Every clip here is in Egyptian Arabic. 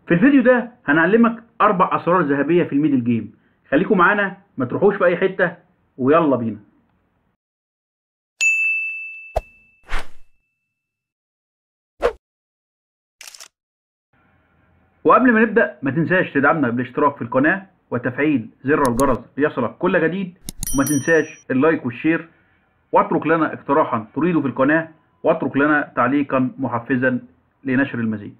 في الفيديو ده هنعلمك اربع اسرار ذهبيه في الميدل جيم خليكم معانا ما تروحوش في اي حته ويلا بينا وقبل ما نبدا ما تنساش تدعمنا بالاشتراك في القناه وتفعيل زر الجرس ليصلك كل جديد وما تنساش اللايك والشير واترك لنا اقتراحا تريده في القناه واترك لنا تعليقا محفزا لنشر المزيد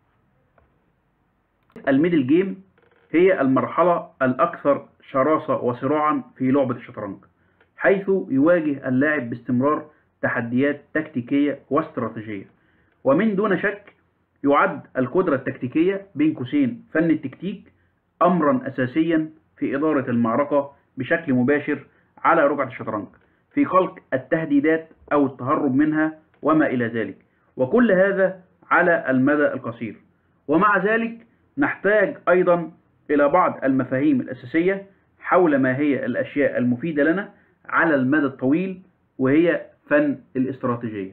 الميدل جيم هي المرحلة الأكثر شراسة وصراعا في لعبة الشطرنج حيث يواجه اللاعب باستمرار تحديات تكتيكية واستراتيجية ومن دون شك يعد القدرة التكتيكية بين قوسين فن التكتيك أمرا أساسيا في إدارة المعركة بشكل مباشر على رقعة الشطرنج في خلق التهديدات أو التهرب منها وما إلى ذلك وكل هذا على المدى القصير ومع ذلك نحتاج أيضا إلى بعض المفاهيم الأساسية حول ما هي الأشياء المفيدة لنا على المدى الطويل وهي فن الاستراتيجية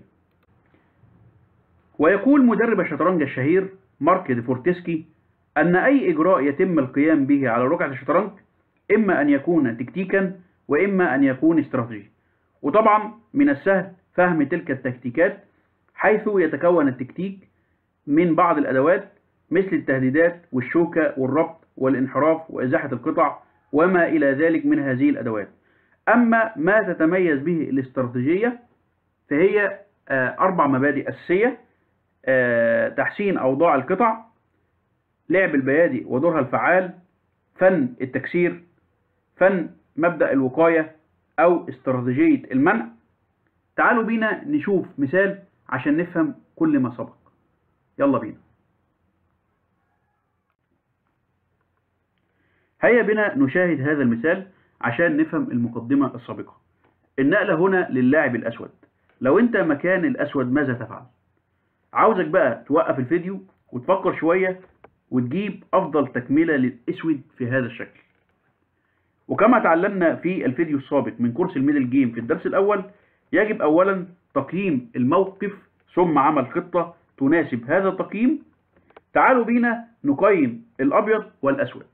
ويقول مدرب الشطرنج الشهير مارك ديفورتسكي أن أي إجراء يتم القيام به على رقعة الشطرنج إما أن يكون تكتيكا وإما أن يكون استراتيجي وطبعا من السهل فهم تلك التكتيكات حيث يتكون التكتيك من بعض الأدوات مثل التهديدات والشوكة والربط والانحراف وإزاحة القطع وما إلى ذلك من هذه الأدوات أما ما تتميز به الاستراتيجية فهي أربع مبادئ أساسية تحسين أوضاع القطع لعب البيادق ودورها الفعال فن التكسير فن مبدأ الوقاية أو استراتيجية المنع تعالوا بينا نشوف مثال عشان نفهم كل ما سبق يلا بينا هيا بنا نشاهد هذا المثال عشان نفهم المقدمة السابقة النقلة هنا للاعب الأسود لو أنت مكان الأسود ماذا تفعل؟ عاوزك بقى توقف الفيديو وتفكر شوية وتجيب أفضل تكملة للأسود في هذا الشكل وكما تعلمنا في الفيديو السابق من كورس الميدل جيم في الدرس الأول يجب أولا تقييم الموقف ثم عمل خطة تناسب هذا التقييم تعالوا بينا نقيم الأبيض والأسود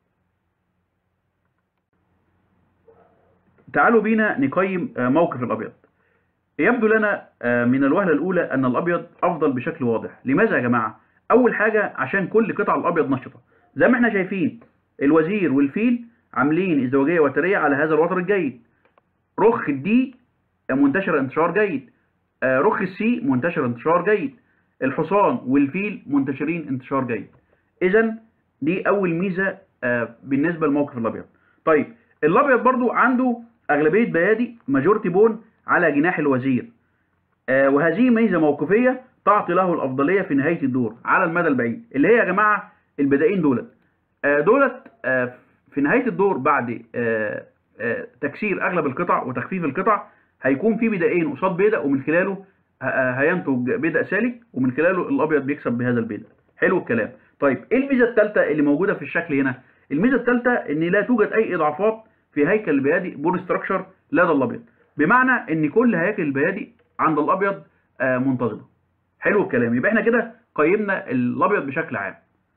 تعالوا بينا نقيم موقف الأبيض يبدو لنا من الوهلة الأولى أن الأبيض أفضل بشكل واضح لماذا يا جماعة؟ أول حاجة عشان كل قطع الأبيض نشطة زي ما احنا شايفين الوزير والفيل عاملين ازدواجية وترية على هذا الوتر الجيد رخ الدي منتشر انتشار جيد رخ السي منتشر انتشار جيد الحصان والفيل منتشرين انتشار جيد اذا دي اول ميزة بالنسبة لموقف الابيض طيب الابيض برضو عنده اغلبية بيادي ماجورتي بون على جناح الوزير وهذه ميزة موقفية تعطي له الافضلية في نهاية الدور على المدى البعيد اللي هي يا جماعة البدائين دولت دولت في نهاية الدور بعد تكسير اغلب القطع وتخفيف القطع هيكون في بدائين قصاد بيدق ومن خلاله هينتج بيدق سالك ومن خلاله الابيض بيكسب بهذا البيدق حلو الكلام طيب ايه الميزه الثالثه اللي موجوده في الشكل هنا الميزه الثالثه ان لا توجد اي اضعافات في هيكل البيادق بون ستراكشر لدى الابيض بمعنى ان كل هياكل البيادق عند الابيض منتظمه حلو الكلام يبقى احنا كده قيمنا الابيض بشكل عام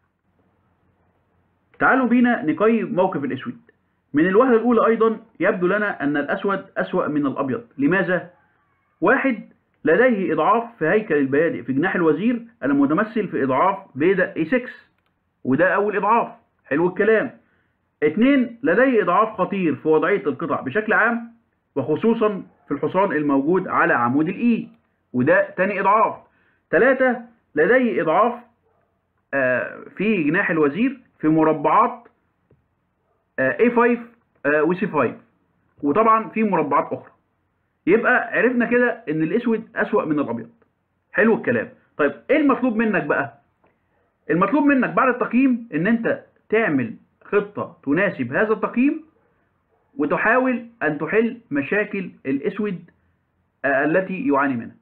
تعالوا بينا نقيم موقف الاسود من الوهلة الأولى أيضا يبدو لنا أن الأسود أسوأ من الأبيض لماذا؟ واحد لديه إضعاف في هيكل البيادق في جناح الوزير المتمثل في إضعاف بيدق A6 وده أول إضعاف حلو الكلام اثنين لديه إضعاف خطير في وضعية القطع بشكل عام وخصوصا في الحصان الموجود على عمود الإي وده تاني إضعاف ثلاثة لديه إضعاف في جناح الوزير في مربعات A5 و C5 وطبعا في مربعات اخرى يبقى عرفنا كده ان الاسود اسوأ من الابيض حلو الكلام طيب ايه المطلوب منك بقى المطلوب منك بعد التقييم ان انت تعمل خطة تناسب هذا التقييم وتحاول ان تحل مشاكل الاسود التي يعاني منها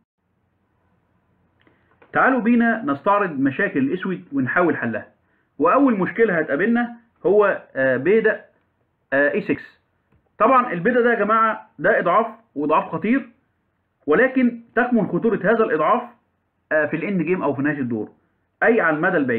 تعالوا بينا نستعرض مشاكل الاسود ونحاول حلها واول مشكلة هتقابلنا هو بيدق اي 6 طبعا البيدق ده يا جماعة ده اضعاف واضعاف خطير ولكن تكمن خطورة هذا الاضعاف في الاند جيم او في نهاية الدور اي على المدى البعيد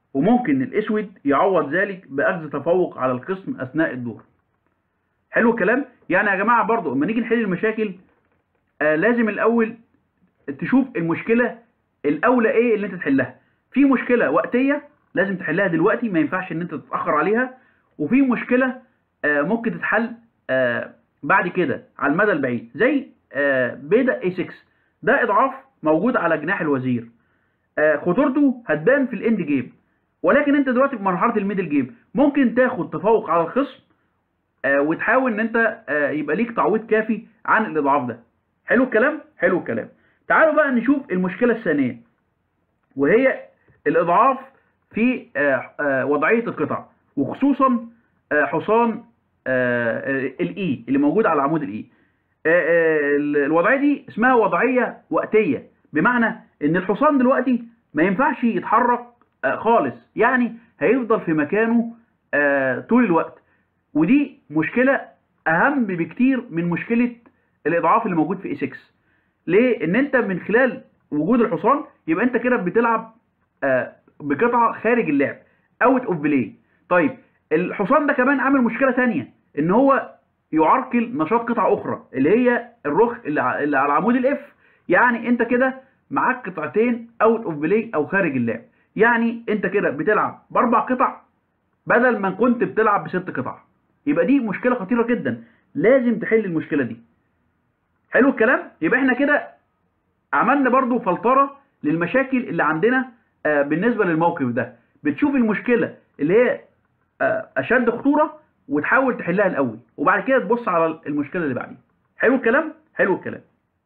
وممكن الاسود يعوض ذلك باخذ تفوق على الخصم اثناء الدور حلو الكلام يعني يا جماعه برضو لما نيجي نحل المشاكل آه لازم الاول تشوف المشكله الاولى ايه اللي انت تحلها في مشكله وقتيه لازم تحلها دلوقتي ما ينفعش ان انت تتاخر عليها وفي مشكله آه ممكن تتحل آه بعد كده على المدى البعيد زي آه بيدا اي 6 ده اضعاف موجود على جناح الوزير آه خطورته هتبان في الاند جيم ولكن انت دلوقتي في مرحله الميدل جيم ممكن تاخد تفوق على الخصم آه وتحاول ان انت آه يبقى ليك تعويض كافي عن الاضعاف ده حلو الكلام حلو الكلام تعالوا بقى نشوف المشكله الثانيه وهي الاضعاف في آه آه وضعيه القطع وخصوصا آه حصان الاي اللي موجود على عمود الاي الوضعيه دي اسمها وضعيه وقتيه بمعنى ان الحصان دلوقتي ما ينفعش يتحرك خالص يعني هيفضل في مكانه طول الوقت ودي مشكله اهم بكتير من مشكله الاضعاف اللي موجود في اي 6 ليه ان انت من خلال وجود الحصان يبقى انت كده بتلعب بقطعه خارج اللعب اوت اوف بلاي طيب الحصان ده كمان عامل مشكله ثانيه ان هو يعرقل نشاط قطعه اخرى اللي هي الرخ اللي على عمود الاف يعني انت كده معاك قطعتين اوت اوف بلاي او خارج اللعب يعني انت كده بتلعب باربع قطع بدل ما كنت بتلعب بست قطع يبقى دي مشكله خطيره جدا لازم تحل المشكله دي حلو الكلام يبقى احنا كده عملنا برضو فلتره للمشاكل اللي عندنا آه بالنسبه للموقف ده بتشوف المشكله اللي هي آه اشد خطوره وتحاول تحلها الاول وبعد كده تبص على المشكله اللي بعديها حلو الكلام حلو الكلام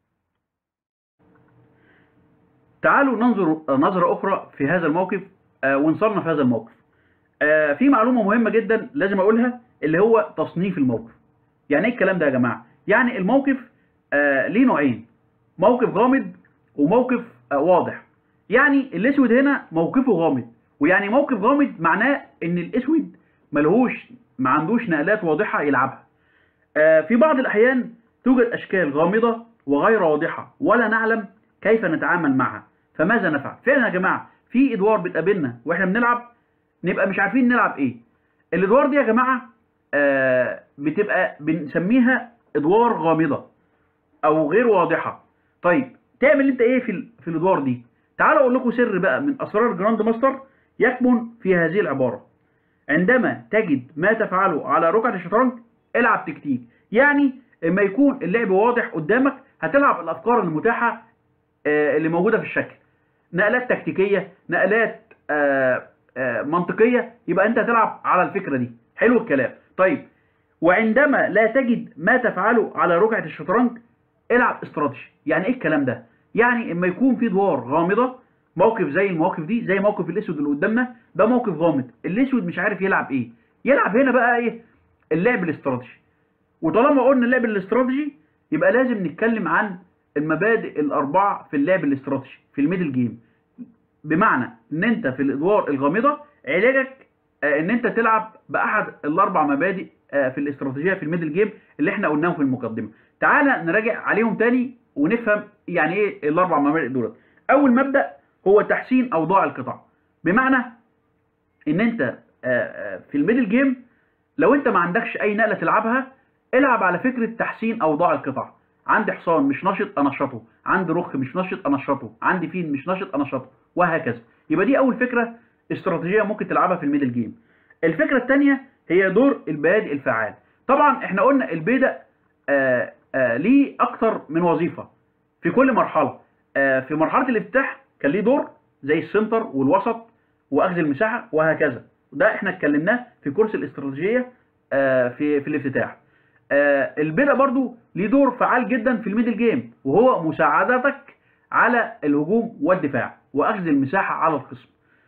تعالوا ننظر نظره اخرى في هذا الموقف آه ونصنف هذا الموقف آه في معلومه مهمه جدا لازم اقولها اللي هو تصنيف الموقف يعني ايه الكلام ده يا جماعه يعني الموقف آه ليه نوعين موقف غامض وموقف آه واضح يعني الاسود هنا موقفه غامض ويعني موقف غامض معناه ان الاسود ملهوش ما عندوش نقلات واضحه يلعبها آه في بعض الاحيان توجد اشكال غامضه وغير واضحه ولا نعلم كيف نتعامل معها فماذا نفعل فعلا يا جماعه في ادوار بتقابلنا واحنا بنلعب نبقى مش عارفين نلعب ايه الادوار دي يا جماعه آه بتبقى بنسميها ادوار غامضه او غير واضحه طيب تعمل انت ايه في في الادوار دي تعالوا اقول لكم سر بقى من اسرار الجراند ماستر يكمن في هذه العباره عندما تجد ما تفعله على ركعه الشطرنج العب تكتيك يعني اما يكون اللعب واضح قدامك هتلعب الافكار المتاحه آه اللي موجوده في الشكل نقلات تكتيكيه نقلات آه آه منطقيه يبقى انت هتلعب على الفكره دي حلو الكلام طيب وعندما لا تجد ما تفعله على ركعه الشطرنج العب استراتيجي يعني ايه الكلام ده يعني اما يكون في ادوار غامضه موقف زي المواقف دي زي موقف الاسود اللي قدامنا ده موقف غامض الاسود مش عارف يلعب ايه يلعب هنا بقى ايه اللعب الاستراتيجي وطالما قلنا اللعب الاستراتيجي يبقى لازم نتكلم عن المبادئ الاربعه في اللعب الاستراتيجي في الميدل جيم بمعنى ان انت في الادوار الغامضه علاجك آه ان انت تلعب باحد الاربع مبادئ آه في الاستراتيجيه في الميدل جيم اللي احنا قلناهم في المقدمه تعالى نراجع عليهم تاني ونفهم يعني ايه الاربع مبادئ دول اول مبدا هو تحسين اوضاع القطع بمعنى ان انت في الميدل جيم لو انت ما عندكش اي نقله تلعبها العب على فكره تحسين اوضاع القطع عندي حصان مش نشط انشطه عندي رخ مش نشط انشطه عندي فيل مش نشط انشطه وهكذا يبقى دي اول فكره استراتيجيه ممكن تلعبها في الميدل جيم الفكره الثانيه هي دور البيادق الفعال طبعا احنا قلنا البيدق آآ آآ ليه اكتر من وظيفه في كل مرحله في مرحله الافتتاح كان ليه دور زي السنتر والوسط واخذ المساحه وهكذا ده احنا اتكلمناه في كورس الاستراتيجيه في في الافتتاح البدء برضو ليه دور فعال جدا في الميدل جيم وهو مساعدتك على الهجوم والدفاع واخذ المساحه على الخصم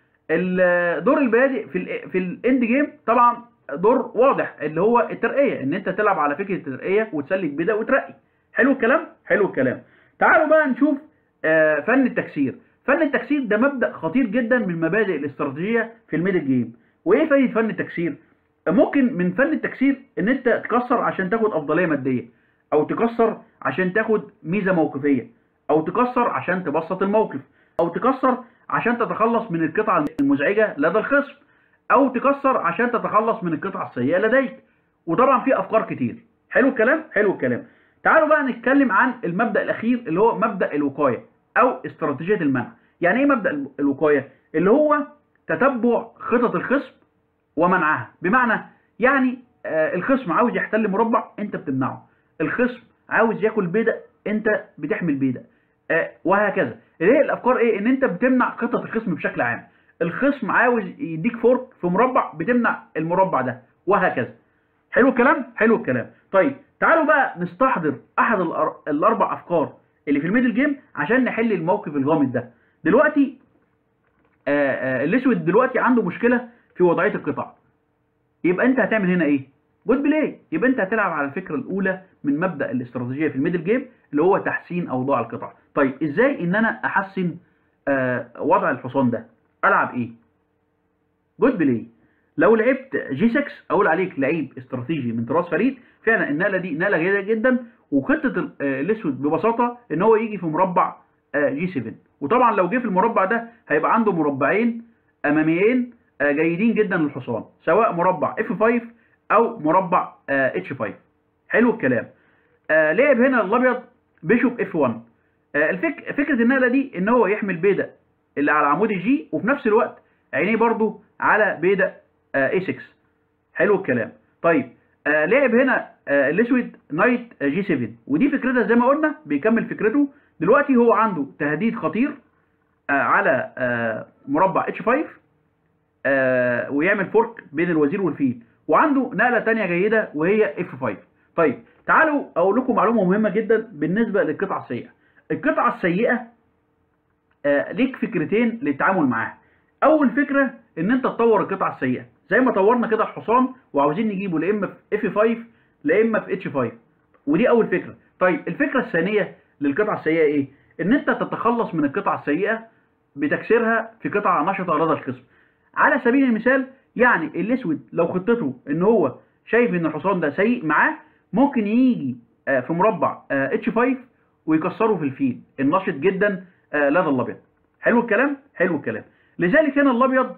دور البيادق في ال في الاند جيم طبعا دور واضح اللي هو الترقيه ان انت تلعب على فكره الترقيه وتسلك بدأ وترقي حلو الكلام حلو الكلام تعالوا بقى نشوف فن التكسير فن التكسير ده مبدأ خطير جدا من مبادئ الاستراتيجية في الميدل جيم وايه فايدة فن التكسير ممكن من فن التكسير ان انت تكسر عشان تاخد افضلية مادية او تكسر عشان تاخد ميزة موقفية او تكسر عشان تبسط الموقف او تكسر عشان تتخلص من القطعه المزعجه لدى الخصم او تكسر عشان تتخلص من القطعه السيئه لديك وطبعا في افكار كتير حلو الكلام حلو الكلام تعالوا بقى نتكلم عن المبدا الاخير اللي هو مبدا الوقايه او استراتيجيه المنع يعني ايه مبدا الوقايه اللي هو تتبع خطط الخصم ومنعها بمعنى يعني آه الخصم عاوز يحتل مربع انت بتمنعه الخصم عاوز ياكل بيضه انت بتحمي البيضه آه وهكذا اللي هي الافكار ايه ان انت بتمنع خطط الخصم بشكل عام الخصم عاوز يديك فورك في مربع بتمنع المربع ده وهكذا حلو الكلام حلو الكلام طيب تعالوا بقى نستحضر احد الأر... الاربع افكار اللي في الميدل جيم عشان نحل الموقف الغامض ده دلوقتي آآ آآ الاسود دلوقتي عنده مشكله في وضعيه القطع يبقى انت هتعمل هنا ايه جود بلاي يبقى انت هتلعب على الفكره الاولى من مبدا الاستراتيجيه في الميدل جيم اللي هو تحسين اوضاع القطع طيب ازاي ان انا احسن وضع الحصان ده العب ايه جود بلاي لو لعبت جي 6 اقول عليك لعيب استراتيجي من طراز فريد فعلا النقله دي نقله جيده جدا وخطه الاسود ببساطه ان هو يجي في مربع جي 7 وطبعا لو جه في المربع ده هيبقى عنده مربعين اماميين جيدين جدا للحصان سواء مربع اف 5 او مربع اتش 5 حلو الكلام لعب هنا الابيض بيشوب اف 1 الفك... فكره النقله دي ان هو يحمل بيدق اللي على عمود الجي وفي نفس الوقت عينيه برضو على بيدق اي 6 حلو الكلام طيب آه لعب هنا آه الاسود نايت آه جي 7 ودي فكرتها زي ما قلنا بيكمل فكرته دلوقتي هو عنده تهديد خطير آه على آه مربع اتش 5 آه ويعمل فورك بين الوزير والفيل وعنده نقله ثانيه جيده وهي اف 5 طيب تعالوا اقول لكم معلومه مهمه جدا بالنسبه للقطعه السيئه القطعه السيئه آه ليك فكرتين للتعامل معاها اول فكره ان انت تطور القطعه السيئه زي ما طورنا كده الحصان وعاوزين نجيبه لا اما في اف 5 لا اما في اتش 5 ودي اول فكره طيب الفكره الثانيه للقطعه السيئه ايه ان انت تتخلص من القطعه السيئه بتكسيرها في قطعه نشطه لدى الخصم على سبيل المثال يعني الاسود لو خطته ان هو شايف ان الحصان ده سيء معاه ممكن يجي في مربع اتش 5 ويكسره في الفيل النشط جدا لدى الابيض حلو الكلام حلو الكلام لذلك هنا الابيض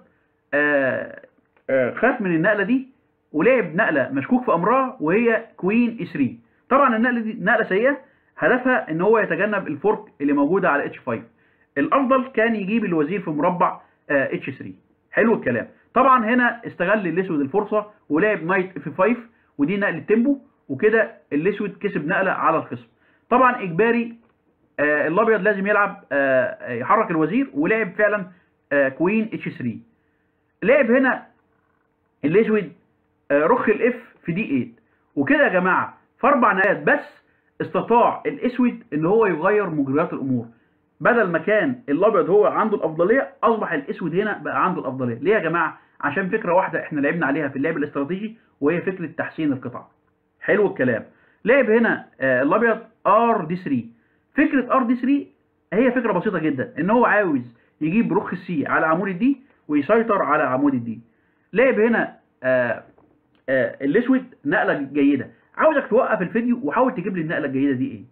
خاف من النقله دي ولعب نقله مشكوك في امرها وهي كوين اي 3 طبعا النقله دي نقله سيئه هدفها ان هو يتجنب الفورك اللي موجوده على اتش 5 الافضل كان يجيب الوزير في مربع اتش 3 حلو الكلام طبعا هنا استغل الاسود الفرصه ولعب نايت اف 5 ودي نقله تيمبو وكده الاسود كسب نقله على الخصم طبعا اجباري آه الابيض لازم يلعب آه يحرك الوزير ولعب فعلا آه كوين اتش 3 لعب هنا الاسود آه رخ الاف في دي 8 وكده يا جماعه في اربع نقلات بس استطاع الاسود ان هو يغير مجريات الامور بدل ما كان الابيض هو عنده الافضليه اصبح الاسود هنا بقى عنده الافضليه ليه يا جماعه عشان فكره واحده احنا لعبنا عليها في اللعب الاستراتيجي وهي فكره تحسين القطع حلو الكلام لعب هنا آه الابيض ار دي 3 فكره ار دي 3 هي فكره بسيطه جدا ان هو عاوز يجيب رخ السي على عمود الدي ويسيطر على عمود الدي لعب هنا آه آه الاسود نقله جيده عاوزك توقف الفيديو وحاول تجيب لي النقله الجيده دي ايه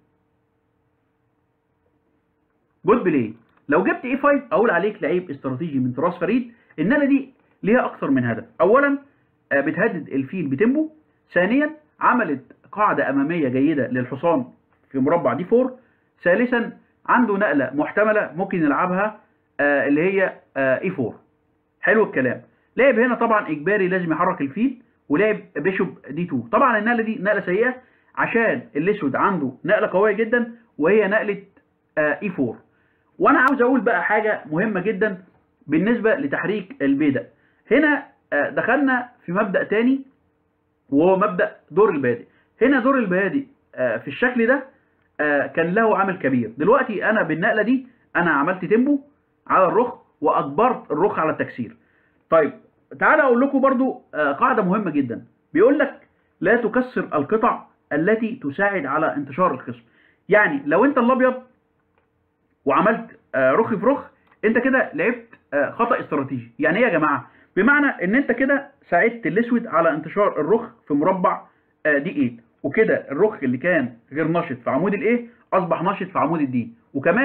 جود بلاي لو جبت اي 5 اقول عليك لعيب استراتيجي من تراث فريد النقله دي ليها اكثر من هدف اولا آه بتهدد الفيل بتيمبو ثانيا عملت قاعده اماميه جيده للحصان في مربع دي 4 ثالثا عنده نقله محتمله ممكن يلعبها آه اللي هي آه اي 4 حلو الكلام لعب هنا طبعا اجباري لازم يحرك الفيل ولعب بيشوب دي 2 طبعا النقله دي نقله سيئه عشان الاسود عنده نقله قويه جدا وهي نقله اي 4 وانا عاوز اقول بقى حاجه مهمه جدا بالنسبه لتحريك البيدق هنا آه دخلنا في مبدا تاني وهو مبدا دور البادئ هنا دور البادئ آه في الشكل ده آه كان له عامل كبير دلوقتي انا بالنقله دي انا عملت تيمبو على الرخ واجبرت الرخ على التكسير طيب تعالى اقول لكم برضو قاعده مهمه جدا بيقول لك لا تكسر القطع التي تساعد على انتشار الخصم يعني لو انت الابيض وعملت رخ في رخ انت كده لعبت خطا استراتيجي يعني ايه يا جماعه بمعنى ان انت كده ساعدت الاسود على انتشار الرخ في مربع دي 8 وكده الرخ اللي كان غير نشط في عمود الايه اصبح نشط في عمود الدي وكمان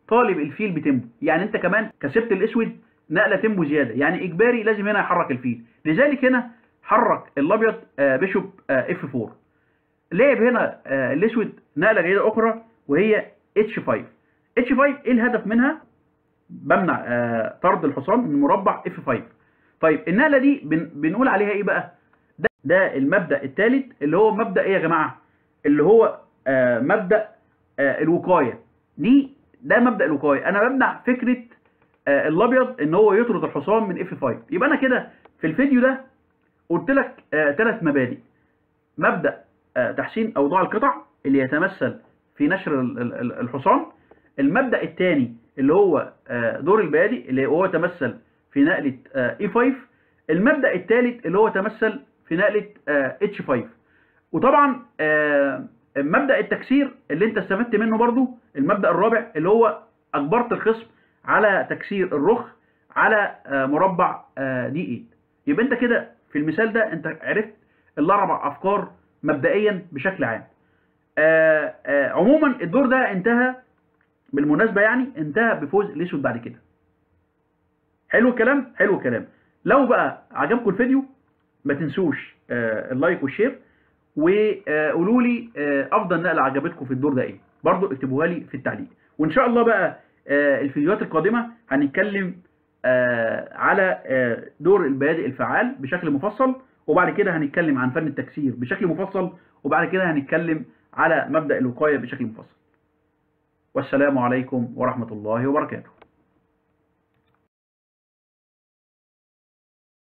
طالب الفيل بتمبو يعني انت كمان كسبت الاسود نقله تمبو زياده يعني اجباري لازم هنا يحرك الفيل لذلك هنا حرك الابيض آه، بيشوب اف 4 لعب هنا آه، الاسود نقله جيده اخرى وهي اتش 5 اتش 5 ايه الهدف منها بمنع آه، طرد الحصان من مربع اف 5 طيب النقله دي بن بنقول عليها ايه بقى ده ده المبدا الثالث اللي هو مبدا ايه يا جماعه اللي هو آه، مبدا آه، الوقايه دي ده مبدا الوقايه انا بمنع فكره آه، الابيض ان هو يطرد الحصان من اف 5 يبقى انا كده في الفيديو ده قلت لك ثلاث مبادئ مبدا آه، تحسين اوضاع القطع اللي يتمثل في نشر ال- ال- ال- الحصان المبدا الثاني اللي هو آه، دور البادئ اللي هو يتمثل في نقله اي 5 المبدا الثالث اللي هو يتمثل في نقله اتش 5 وطبعا آه، مبدا التكسير اللي انت استفدت منه برضو المبدا الرابع اللي هو اجبرت الخصم على تكسير الرخ على آه، مربع دي 8 يبقى انت كده في المثال ده انت عرفت الاربع افكار مبدئيا بشكل عام آه، آه، عموما الدور ده انتهى بالمناسبه يعني انتهى بفوز الاسود بعد كده حلو الكلام حلو الكلام لو بقى عجبكم الفيديو ما تنسوش آه، اللايك والشير وقولوا لي آه، افضل نقله عجبتكم في الدور ده ايه برضو اكتبوها لي في التعليق وان شاء الله بقى آه، الفيديوهات القادمه هنتكلم آه، على آه، دور البيادق الفعال بشكل مفصل وبعد كده هنتكلم عن فن التكسير بشكل مفصل وبعد كده هنتكلم على مبدأ الوقاية بشكل مفصل والسلام عليكم ورحمة الله وبركاته